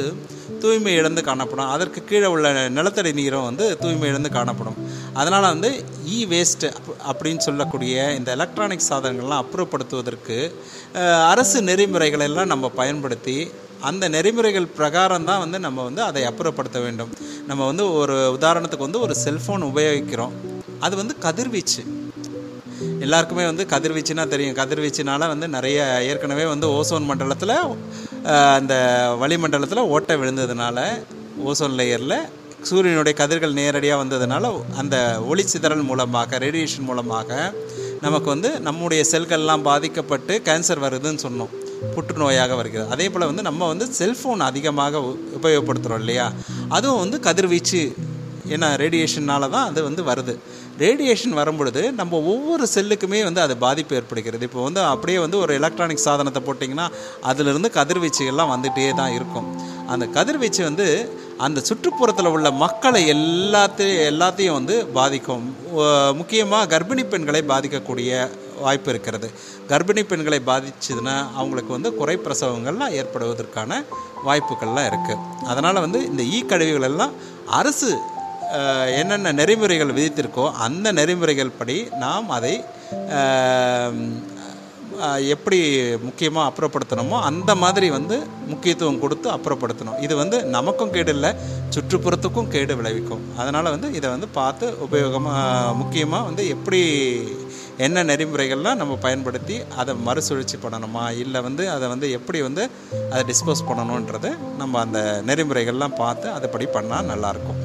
தூய்மை இழந்து காணப்படும் அதற்கு கீழே உள்ள நிலத்தடி நீரும் வந்து தூய்மை இழந்து காணப்படும் அதனால் வந்து இ வேஸ்ட் அப்படின்னு சொல்லக்கூடிய இந்த எலக்ட்ரானிக் சாதனங்கள்லாம் அப்புறப்படுத்துவதற்கு அஹ், அரசு நெறிமுறைகளை எல்லாம் நம்ம பயன்படுத்தி அந்த நெறிமுறைகள் பிரகாரம் தான் வந்து நம்ம வந்து அதை அப்புறப்படுத்த வேண்டும் நம்ம வந்து ஒரு உதாரணத்துக்கு வந்து ஒரு செல்ஃபோன் உபயோகிக்கிறோம் அது வந்து கதிர்வீச்சு எல்லாருக்குமே வந்து கதிர்வீச்சுனா தெரியும் கதிர்வீச்சுனால வந்து நிறைய ஏற்கனவே வந்து ஓசோன் மண்டலத்தில் அந்த வளிமண்டலத்தில் ஓட்டை விழுந்ததுனால ஓசோன் லேயரில் சூரியனுடைய கதிர்கள் நேரடியாக வந்ததுனால அந்த ஒளி சிதறல் மூலமாக ரேடியேஷன் மூலமாக நமக்கு வந்து நம்முடைய செல்கள்லாம் பாதிக்கப்பட்டு கேன்சர் வருதுன்னு சொன்னோம் புற்றுநோயாக வருகிறது அதே போல் வந்து நம்ம வந்து செல்ஃபோன் அதிகமாக உ- உபயோகப்படுத்துகிறோம் இல்லையா அதுவும் வந்து கதிர்வீச்சு ஏன்னா ரேடியேஷனால தான் அது வந்து வருது ரேடியேஷன் வரும்பொழுது நம்ம ஒவ்வொரு செல்லுக்குமே வந்து அது பாதிப்பு ஏற்படுகிறது இப்போ வந்து அப்படியே வந்து ஒரு எலக்ட்ரானிக் சாதனத்தை போட்டிங்கன்னா அதிலிருந்து கதிர்வீச்சுகள்லாம் வந்துகிட்டே தான் இருக்கும் அந்த கதிர்வீச்சு வந்து அந்த சுற்றுப்புறத்தில் உள்ள மக்களை எல்லாத்தையும் எல்லாத்தையும் வந்து பாதிக்கும் முக்கியமாக கர்ப்பிணி பெண்களை பாதிக்கக்கூடிய வாய்ப்பு இருக்கிறது கர்ப்பிணி பெண்களை பாதிச்சதுன்னா அவங்களுக்கு வந்து குறை பிரசவங்கள்லாம் ஏற்படுவதற்கான வாய்ப்புகள்லாம் இருக்குது அதனால் வந்து இந்த ஈ கழிவுகள் எல்லாம் அரசு அஹ், என்னென்ன நெறிமுறைகள் விதித்திருக்கோ அந்த நெறிமுறைகள் படி நாம் அதை அஹ், அஹ், எப்படி முக்கியமாக அப்புறப்படுத்தணுமோ அந்த மாதிரி வந்து முக்கியத்துவம் கொடுத்து அப்புறப்படுத்தணும் இது வந்து நமக்கும் கேடு இல்லை சுற்றுப்புறத்துக்கும் கேடு விளைவிக்கும் அதனால் வந்து இதை வந்து பார்த்து உபயோகமாக முக்கியமாக வந்து எப்படி என்ன நெறிமுறைகள்லாம் நம்ம பயன்படுத்தி அதை மறுசுழற்சி பண்ணணுமா இல்லை வந்து அதை வந்து எப்படி வந்து அதை டிஸ்போஸ் பண்ணணுன்றது நம்ம அந்த நெறிமுறைகள்லாம் பார்த்து அதுபடி பண்ணால் நல்லாயிருக்கும்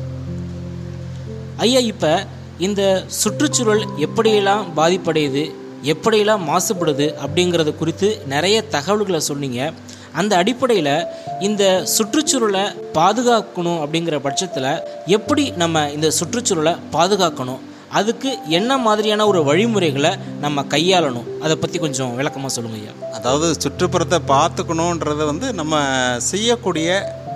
ஐயா இப்போ இந்த சுற்றுச்சூழல் எப்படியெல்லாம் பாதிப்படையுது எப்படியெல்லாம் மாசுபடுது அப்படிங்கிறது குறித்து நிறைய தகவல்களை சொன்னீங்க அந்த அடிப்படையில் இந்த சுற்றுச்சூழலை பாதுகாக்கணும் அப்படிங்கிற பட்சத்தில் எப்படி நம்ம இந்த சுற்றுச்சூழலை பாதுகாக்கணும் அதுக்கு என்ன மாதிரியான ஒரு வழிமுறைகளை நம்ம கையாளணும் அதை பற்றி கொஞ்சம் விளக்கமாக சொல்லுங்க ஐயா அதாவது சுற்றுப்புறத்தை பார்த்துக்கணுன்றது வந்து நம்ம செய்யக்கூடிய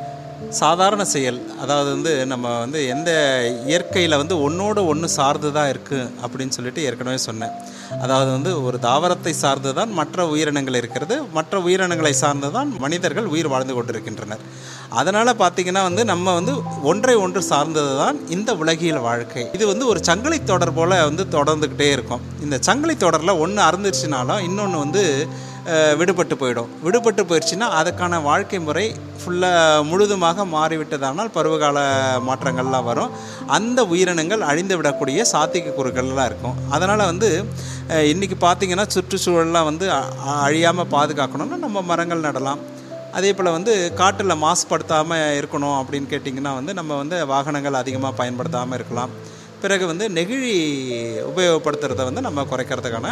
சாதாரண செயல் அதாவது வந்து நம்ம வந்து எந்த இயற்கையில் வந்து ஒன்றோடு ஒன்று சார்ந்து தான் இருக்குது அப்படின்னு சொல்லிட்டு ஏற்கனவே சொன்னேன் அதாவது வந்து ஒரு தாவரத்தை சார்ந்து தான் மற்ற உயிரினங்கள் இருக்கிறது மற்ற உயிரினங்களை சார்ந்து தான் மனிதர்கள் உயிர் வாழ்ந்து கொண்டிருக்கின்றனர் அதனால் பார்த்திங்கன்னா வந்து நம்ம வந்து ஒன்றை ஒன்று சார்ந்தது தான் இந்த உலகியல் வாழ்க்கை இது வந்து ஒரு சங்கிலி தொடர் போல் வந்து தொடர்ந்துக்கிட்டே இருக்கும் இந்த சங்கிலி தொடரில் ஒன்று அறந்துருச்சுனாலும் இன்னொன்று வந்து அஹ், விடுபட்டு போயிடும் விடுபட்டு போயிடுச்சுன்னா அதுக்கான வாழ்க்கை முறை ஃபுல்லாக முழுதுமாக மாறிவிட்டதானால் பருவகால மாற்றங்கள்லாம் வரும் அந்த உயிரினங்கள் அழிந்து விடக்கூடிய சாத்திய கூறுகள்லாம் இருக்கும் அதனால் வந்து அஹ், இன்னைக்கு பார்த்திங்கன்னா சுற்றுச்சூழல்லாம் வந்து அழியாமல் பாதுகாக்கணும்னா நம்ம மரங்கள் நடலாம் அதே போல் வந்து காற்றில் மாசுபடுத்தாமல் இருக்கணும் அப்படின்னு கேட்டிங்கன்னா வந்து நம்ம வந்து வாகனங்கள் அதிகமாக பயன்படுத்தாமல் இருக்கலாம் பிறகு வந்து நெகிழி உபயோகப்படுத்துறத வந்து நம்ம குறைக்கிறதுக்கான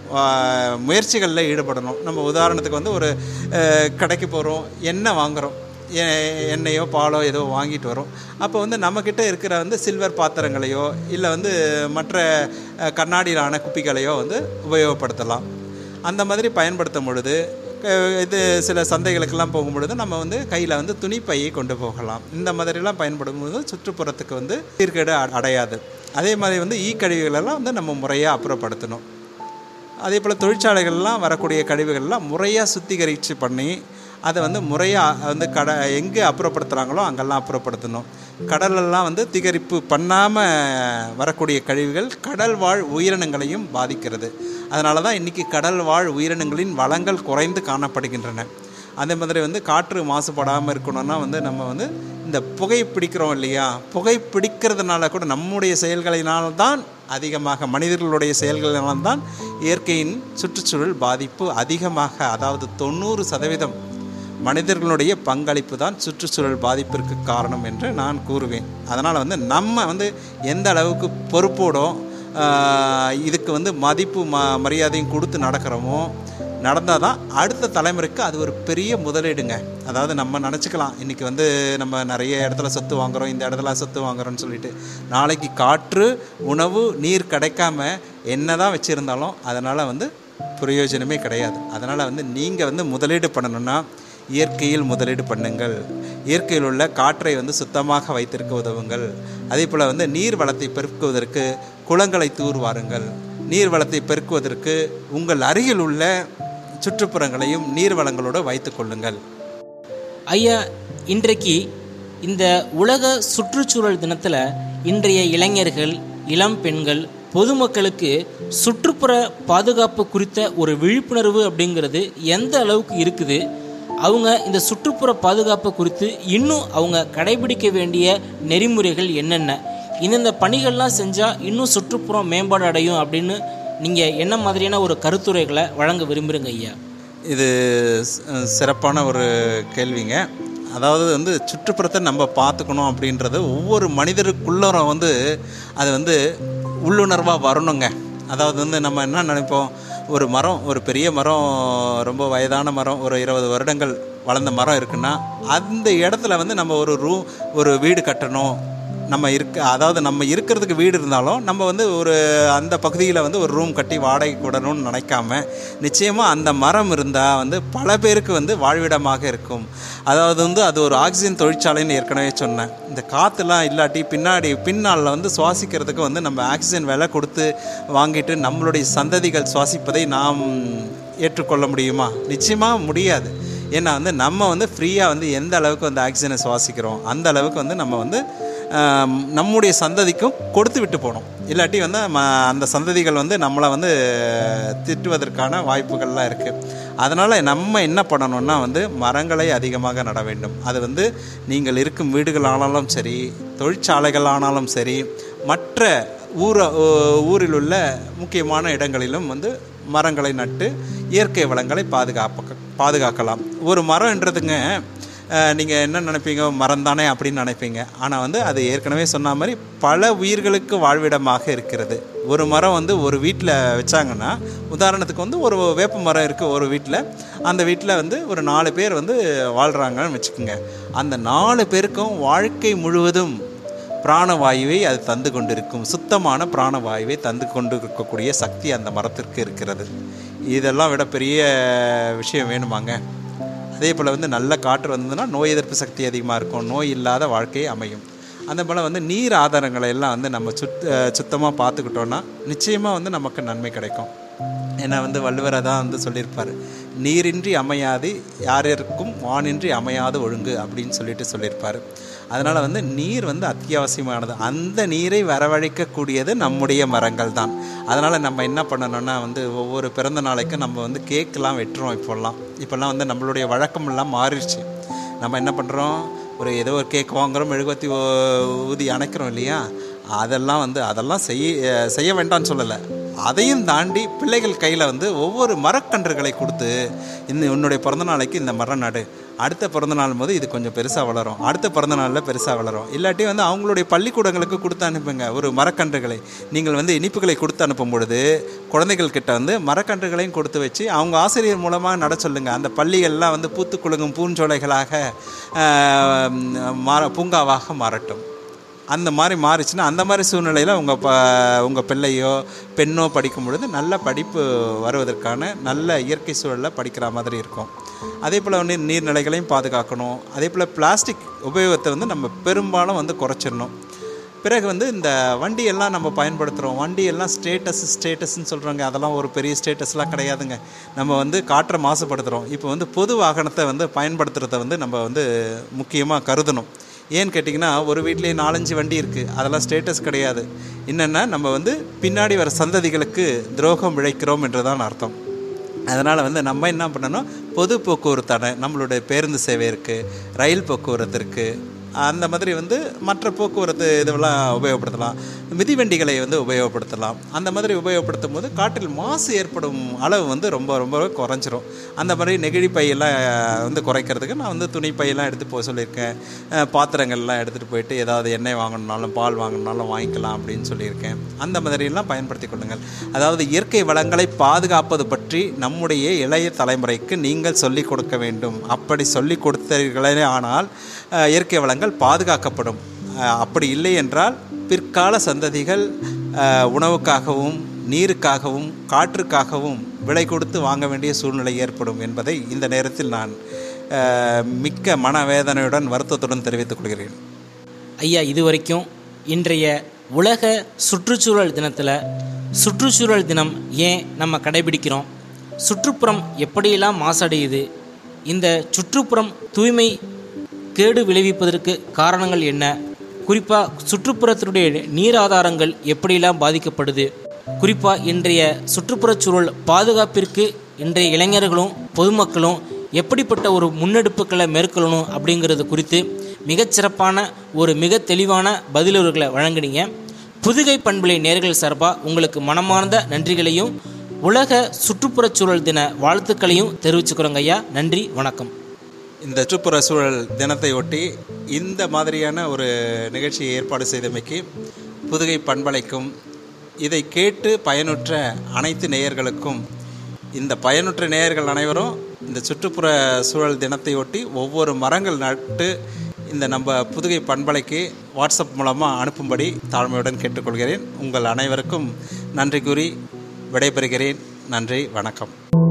ஆஹ், முயற்சிகளில் ஈடுபடணும் நம்ம உதாரணத்துக்கு வந்து ஒரு அஹ், கடைக்கு போகிறோம் எண்ணெய் வாங்குகிறோம் எ- எண்ணெயோ பாலோ ஏதோ வாங்கிட்டு வரோம் அப்போ வந்து நம்மக்கிட்ட இருக்கிற வந்து சில்வர் பாத்திரங்களையோ இல்லை வந்து மற்ற அஹ், கண்ணாடியிலான குப்பிகளையோ வந்து உபயோகப்படுத்தலாம் அந்த மாதிரி பயன்படுத்தும் பொழுது க- இது சில சந்தைகளுக்கெல்லாம் போகும் பொழுது நம்ம வந்து கையில் வந்து துணிப்பையை கொண்டு போகலாம் இந்த மாதிரிலாம் பயன்படும் போது சுற்றுப்புறத்துக்கு வந்து சீர்கேடு அ- அடையாது அதே மாதிரி வந்து ஈ கழிவுகளெல்லாம் வந்து நம்ம முறையாக அப்புறப்படுத்தணும் அதே போல் தொழிற்சாலைகள்லாம் வரக்கூடிய கழிவுகள்லாம் முறையாக சுத்திகரித்து பண்ணி அதை வந்து முறையாக வந்து கட எங்கே அப்புறப்படுத்துகிறாங்களோ அங்கெல்லாம் அப்புறப்படுத்தணும் கடலெல்லாம் வந்து திகரிப்பு பண்ணாமல் வரக்கூடிய கழிவுகள் கடல் வாழ் உயிரினங்களையும் பாதிக்கிறது அதனால தான் இன்றைக்கி கடல் வாழ் உயிரினங்களின் வளங்கள் குறைந்து காணப்படுகின்றன அதே மாதிரி வந்து காற்று மாசுபடாமல் இருக்கணும்னா வந்து நம்ம வந்து இந்த புகை பிடிக்கிறோம் இல்லையா புகை பிடிக்கிறதுனால கூட நம்முடைய செயல்களினால்தான் அதிகமாக மனிதர்களுடைய செயல்களினால்தான் இயற்கையின் சுற்றுச்சூழல் பாதிப்பு அதிகமாக அதாவது தொண்ணூறு சதவீதம் மனிதர்களுடைய பங்களிப்பு தான் சுற்றுச்சூழல் பாதிப்பிற்கு காரணம் என்று நான் கூறுவேன் அதனால் வந்து நம்ம வந்து எந்த அளவுக்கு பொறுப்போடோ ஆஹ், இதுக்கு வந்து மதிப்பு ம மரியாதையும் கொடுத்து நடக்கிறோமோ நடந்தால் தான் அடுத்த தலைமுறைக்கு அது ஒரு பெரிய முதலீடுங்க அதாவது நம்ம நினச்சிக்கலாம் இன்றைக்கி வந்து நம்ம நிறைய இடத்துல சொத்து வாங்குகிறோம் இந்த இடத்துல சொத்து வாங்குறோம்னு சொல்லிட்டு நாளைக்கு காற்று உணவு நீர் கிடைக்காம என்ன தான் வச்சுருந்தாலும் அதனால் வந்து பிரயோஜனமே கிடையாது அதனால் வந்து நீங்கள் வந்து முதலீடு பண்ணணும்னா இயற்கையில் முதலீடு பண்ணுங்கள் இயற்கையில் உள்ள காற்றை வந்து சுத்தமாக வைத்திருக்க உதவுங்கள் அதே போல் வந்து நீர் வளத்தை பெருக்குவதற்கு குளங்களை தூர்வாருங்கள் நீர் வளத்தை பெருக்குவதற்கு உங்கள் அருகில் உள்ள சுற்றுப்புறங்களையும் நீர் வளங்களோடு வைத்துக் கொள்ளுங்கள் ஐயா இன்றைக்கு இந்த உலக சுற்றுச்சூழல் தினத்தில் இன்றைய இளைஞர்கள் இளம் பெண்கள் பொதுமக்களுக்கு சுற்றுப்புற பாதுகாப்பு குறித்த ஒரு விழிப்புணர்வு அப்படிங்கிறது எந்த அளவுக்கு இருக்குது அவங்க இந்த சுற்றுப்புற பாதுகாப்பு குறித்து இன்னும் அவங்க கடைபிடிக்க வேண்டிய நெறிமுறைகள் என்னென்ன இந்தந்த பணிகள்லாம் செஞ்சால் இன்னும் சுற்றுப்புறம் மேம்பாடு அடையும் அப்படின்னு நீங்கள் என்ன மாதிரியான ஒரு கருத்துரைகளை வழங்க விரும்புகிறீங்க ஐயா இது சி- சிறப்பான ஒரு கேள்விங்க அதாவது வந்து சுற்றுப்புறத்தை நம்ம பார்த்துக்கணும் அப்படின்றது ஒவ்வொரு மனிதருக்குள்ளரும் வந்து அது வந்து உள்ளுணர்வாக வரணுங்க அதாவது வந்து நம்ம என்ன நினைப்போம் ஒரு மரம் ஒரு பெரிய மரம் ரொம்ப வயதான மரம் ஒரு இருபது வருடங்கள் வளர்ந்த மரம் இருக்குன்னா அந்த இடத்துல வந்து நம்ம ஒரு ரூ ஒரு வீடு கட்டணும் நம்ம இருக்க அதாவது நம்ம இருக்கிறதுக்கு வீடு இருந்தாலும் நம்ம வந்து ஒரு அந்த பகுதியில் வந்து ஒரு ரூம் கட்டி வாடகைக்கு விடணும்னு நினைக்காம நிச்சயமாக அந்த மரம் இருந்தால் வந்து பல பேருக்கு வந்து வாழ்விடமாக இருக்கும் அதாவது வந்து அது ஒரு ஆக்சிஜன் தொழிற்சாலைன்னு ஏற்கனவே சொன்னேன் இந்த காற்றுலாம் இல்லாட்டி பின்னாடி பின்னாளில் வந்து சுவாசிக்கிறதுக்கு வந்து நம்ம ஆக்சிஜன் விலை கொடுத்து வாங்கிட்டு நம்மளுடைய சந்ததிகள் சுவாசிப்பதை நாம் ஏற்றுக்கொள்ள முடியுமா நிச்சயமாக முடியாது ஏன்னா வந்து நம்ம வந்து ஃப்ரீயாக வந்து எந்த அளவுக்கு வந்து ஆக்சிஜனை சுவாசிக்கிறோம் அந்த அளவுக்கு வந்து நம்ம வந்து ஆம், நம்முடைய சந்ததிக்கும் கொடுத்து விட்டு போகணும் இல்லாட்டி வந்து ம அந்த சந்ததிகள் வந்து நம்மளை வந்து திட்டுவதற்கான வாய்ப்புகள்லாம் இருக்குது அதனால் நம்ம என்ன பண்ணணும்னா வந்து மரங்களை அதிகமாக நட வேண்டும் அது வந்து நீங்கள் இருக்கும் வீடுகளானாலும் சரி தொழிற்சாலைகள் ஆனாலும் சரி மற்ற ஊர ஊரில் உள்ள முக்கியமான இடங்களிலும் வந்து மரங்களை நட்டு இயற்கை வளங்களை பாதுகாப்ப பாதுகாக்கலாம் ஒரு மரம்ன்றதுங்க நீங்கள் என்ன நினைப்பீங்க மரம் தானே அப்படின்னு நினைப்பீங்க ஆனால் வந்து அது ஏற்கனவே சொன்ன மாதிரி பல உயிர்களுக்கு வாழ்விடமாக இருக்கிறது ஒரு மரம் வந்து ஒரு வீட்டில் வச்சாங்கன்னா உதாரணத்துக்கு வந்து ஒரு வேப்ப மரம் இருக்குது ஒரு வீட்டில் அந்த வீட்டில் வந்து ஒரு நாலு பேர் வந்து வாழ்கிறாங்கன்னு வச்சுக்கோங்க அந்த நாலு பேருக்கும் வாழ்க்கை முழுவதும் பிராணவாயுவை அது தந்து கொண்டிருக்கும் சுத்தமான பிராணவாயுவை தந்து கொண்டு இருக்கக்கூடிய சக்தி அந்த மரத்திற்கு இருக்கிறது இதெல்லாம் விட பெரிய விஷயம் வேணுமாங்க அதே போல் வந்து நல்ல காற்று வந்ததுன்னா நோய் எதிர்ப்பு சக்தி அதிகமாக இருக்கும் நோய் இல்லாத வாழ்க்கை அமையும் அந்த போல் வந்து நீர் ஆதாரங்களை எல்லாம் வந்து நம்ம சுத் சுத்தமாக பார்த்துக்கிட்டோன்னா நிச்சயமாக வந்து நமக்கு நன்மை கிடைக்கும் ஏன்னா வந்து வள்ளுவர் தான் வந்து சொல்லியிருப்பார் நீரின்றி அமையாது யாரிற்கும் வானின்றி அமையாது ஒழுங்கு அப்படின்னு சொல்லிட்டு சொல்லியிருப்பார் அதனால் வந்து நீர் வந்து அத்தியாவசியமானது அந்த நீரை வரவழைக்கக்கூடியது நம்முடைய மரங்கள் தான் அதனால் நம்ம என்ன பண்ணணும்னா வந்து ஒவ்வொரு பிறந்த நாளைக்கும் நம்ம வந்து கேக்கெலாம் வெட்டுறோம் இப்போல்லாம் இப்போல்லாம் வந்து நம்மளுடைய வழக்கமெல்லாம் மாறிடுச்சு நம்ம என்ன பண்ணுறோம் ஒரு ஏதோ ஒரு கேக் வாங்குறோம் மெழுகுவத்தி ஊ- ஊதி அணைக்கிறோம் இல்லையா அதெல்லாம் வந்து அதெல்லாம் செய்ய செய்ய வேண்டாம்னு சொல்லலை அதையும் தாண்டி பிள்ளைகள் கையில் வந்து ஒவ்வொரு மரக்கன்றுகளை கொடுத்து இந்த உன்னுடைய பிறந்த நாளைக்கு இந்த மரம் நடு அடுத்த பிறந்த நாள் போது இது கொஞ்சம் பெருசாக வளரும் அடுத்த பிறந்த நாளில் பெருசாக வளரும் இல்லாட்டி வந்து அவங்களுடைய பள்ளிக்கூடங்களுக்கு கொடுத்து அனுப்புங்க ஒரு மரக்கன்றுகளை நீங்கள் வந்து இனிப்புகளை கொடுத்து அனுப்பும் பொழுது குழந்தைகள் கிட்ட வந்து மரக்கன்றுகளையும் கொடுத்து வச்சு அவங்க ஆசிரியர் மூலமாக நட சொல்லுங்க அந்த பள்ளிகள்லாம் வந்து பூத்து குலுங்கும் பூஞ்சோலைகளாக ஆஹ், மாற பூங்காவாக மாறட்டும் அந்த மாதிரி மாறிச்சுன்னா அந்த மாதிரி சூழ்நிலையில் உங்கள் ப உங்கள் பிள்ளையோ பெண்ணோ படிக்கும் பொழுது நல்ல படிப்பு வருவதற்கான நல்ல இயற்கை சூழலில் படிக்கிற மாதிரி இருக்கும் அதே போல் வந்து நீர்நிலைகளையும் பாதுகாக்கணும் அதே போல் பிளாஸ்டிக் உபயோகத்தை வந்து நம்ம பெரும்பாலும் வந்து குறைச்சிடணும் பிறகு வந்து இந்த வண்டியெல்லாம் நம்ம பயன்படுத்துகிறோம் வண்டியெல்லாம் ஸ்டேட்டஸ் ஸ்டேட்டஸ்ன்னு சொல்கிறாங்க அதெல்லாம் ஒரு பெரிய ஸ்டேட்டஸ்லாம் கிடையாதுங்க நம்ம வந்து காற்றை மாசுபடுத்துகிறோம் இப்போ வந்து பொது வாகனத்தை வந்து பயன்படுத்துகிறத வந்து நம்ம வந்து முக்கியமாக கருதணும் ஏன்னு கேட்டிங்கன்னா ஒரு வீட்லேயே நாலஞ்சு வண்டி இருக்குது அதெல்லாம் ஸ்டேட்டஸ் கிடையாது என்னென்னா நம்ம வந்து பின்னாடி வர சந்ததிகளுக்கு துரோகம் விளைக்கிறோம் என்றுதான் அர்த்தம் அதனால் வந்து நம்ம என்ன பண்ணணும் பொது போக்குவரத்தான நம்மளுடைய பேருந்து சேவை இருக்குது ரயில் போக்குவரத்து இருக்குது அந்த மாதிரி வந்து மற்ற போக்குவரத்து இதுவெல்லாம் உபயோகப்படுத்தலாம் மிதிவண்டிகளை வந்து உபயோகப்படுத்தலாம் அந்த மாதிரி உபயோகப்படுத்தும் போது காற்றில் மாசு ஏற்படும் அளவு வந்து ரொம்ப ரொம்ப குறைஞ்சிரும் அந்த மாதிரி நெகிழி பையெல்லாம் வந்து குறைக்கிறதுக்கு நான் வந்து துணி பையெல்லாம் எடுத்து போக சொல்லியிருக்கேன் அஹ் பாத்திரங்கள்லாம் எடுத்துகிட்டு போயிட்டு ஏதாவது எண்ணெய் வாங்கணுனாலும் பால் வாங்கணுனாலும் வாங்கிக்கலாம் அப்படின்னு சொல்லியிருக்கேன் அந்த மாதிரியெல்லாம் பயன்படுத்தி கொள்ளுங்கள் அதாவது இயற்கை வளங்களை பாதுகாப்பது பற்றி நம்முடைய இளைய தலைமுறைக்கு நீங்கள் சொல்லிக் கொடுக்க வேண்டும் அப்படி சொல்லிக் கொடுத்தீர்களே ஆனால் அஹ், இயற்கை வளங்கள் பாதுகாக்கப்படும் அஹ், அப்படி இல்லை என்றால் பிற்கால சந்ததிகள் அஹ், உணவுக்காகவும் நீருக்காகவும் காற்றுக்காகவும் விலை கொடுத்து வாங்க வேண்டிய சூழ்நிலை ஏற்படும் என்பதை இந்த நேரத்தில் நான் அஹ், மிக்க மனவேதனையுடன் வருத்தத்துடன் தெரிவித்துக் கொள்கிறேன் ஐயா இதுவரைக்கும் இன்றைய உலக சுற்றுச்சூழல் தினத்தில் சுற்றுச்சூழல் தினம் ஏன் நம்ம கடைபிடிக்கிறோம் சுற்றுப்புறம் எப்படியெல்லாம் மாசடையுது இந்த சுற்றுப்புறம் தூய்மை கேடு விளைவிப்பதற்கு காரணங்கள் என்ன குறிப்பாக சுற்றுப்புறத்தினுடைய நீர் ஆதாரங்கள் எப்படியெல்லாம் பாதிக்கப்படுது குறிப்பாக இன்றைய சுற்றுப்புறச் சூழல் பாதுகாப்பிற்கு இன்றைய இளைஞர்களும் பொதுமக்களும் எப்படிப்பட்ட ஒரு முன்னெடுப்புகளை மேற்கொள்ளணும் அப்படிங்கிறது குறித்து மிகச்சிறப்பான ஒரு மிக தெளிவான பதிலுரைகளை வழங்கினீங்க புதுகை பண்புலை நேர்கள் சார்பாக உங்களுக்கு மனமார்ந்த நன்றிகளையும் உலக சுற்றுப்புறச் சூழல் தின வாழ்த்துக்களையும் தெரிவிச்சுக்கிறோங்க ஐயா நன்றி வணக்கம் இந்த சுற்றுப்புற சூழல் தினத்தை ஒட்டி இந்த மாதிரியான ஒரு நிகழ்ச்சியை ஏற்பாடு செய்தமைக்கு புதுகை பண்பலைக்கும் இதை கேட்டு பயனுற்ற அனைத்து நேயர்களுக்கும் இந்த பயனுற்ற நேயர்கள் அனைவரும் இந்த சுற்றுப்புற சூழல் தினத்தை ஒட்டி ஒவ்வொரு மரங்கள் நட்டு இந்த நம்ம புதுகை பண்பலைக்கு வாட்ஸ்அப் மூலமாக அனுப்பும்படி தாழ்மையுடன் கேட்டுக்கொள்கிறேன் உங்கள் அனைவருக்கும் நன்றி கூறி விடைபெறுகிறேன் நன்றி வணக்கம்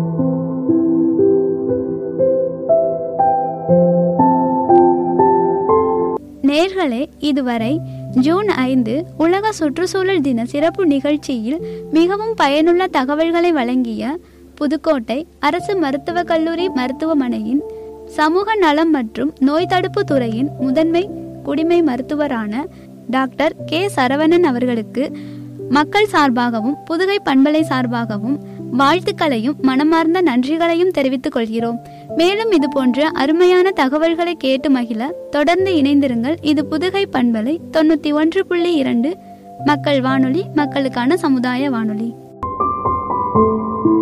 நேர்களே இதுவரை ஜூன் ஐந்து உலக சுற்றுச்சூழல் தின சிறப்பு நிகழ்ச்சியில் மிகவும் பயனுள்ள தகவல்களை வழங்கிய புதுக்கோட்டை அரசு மருத்துவக் கல்லூரி மருத்துவமனையின் சமூக நலம் மற்றும் நோய் தடுப்பு துறையின் முதன்மை குடிமை மருத்துவரான டாக்டர் கே சரவணன் அவர்களுக்கு மக்கள் சார்பாகவும் புதுகை பண்பலை சார்பாகவும் வாழ்த்துக்களையும் மனமார்ந்த நன்றிகளையும் தெரிவித்துக் கொள்கிறோம் மேலும் இது போன்ற அருமையான தகவல்களை கேட்டு மகிழ தொடர்ந்து இணைந்திருங்கள் இது புதுகை பண்பலை தொண்ணூத்தி ஒன்று புள்ளி இரண்டு மக்கள் வானொலி மக்களுக்கான சமுதாய வானொலி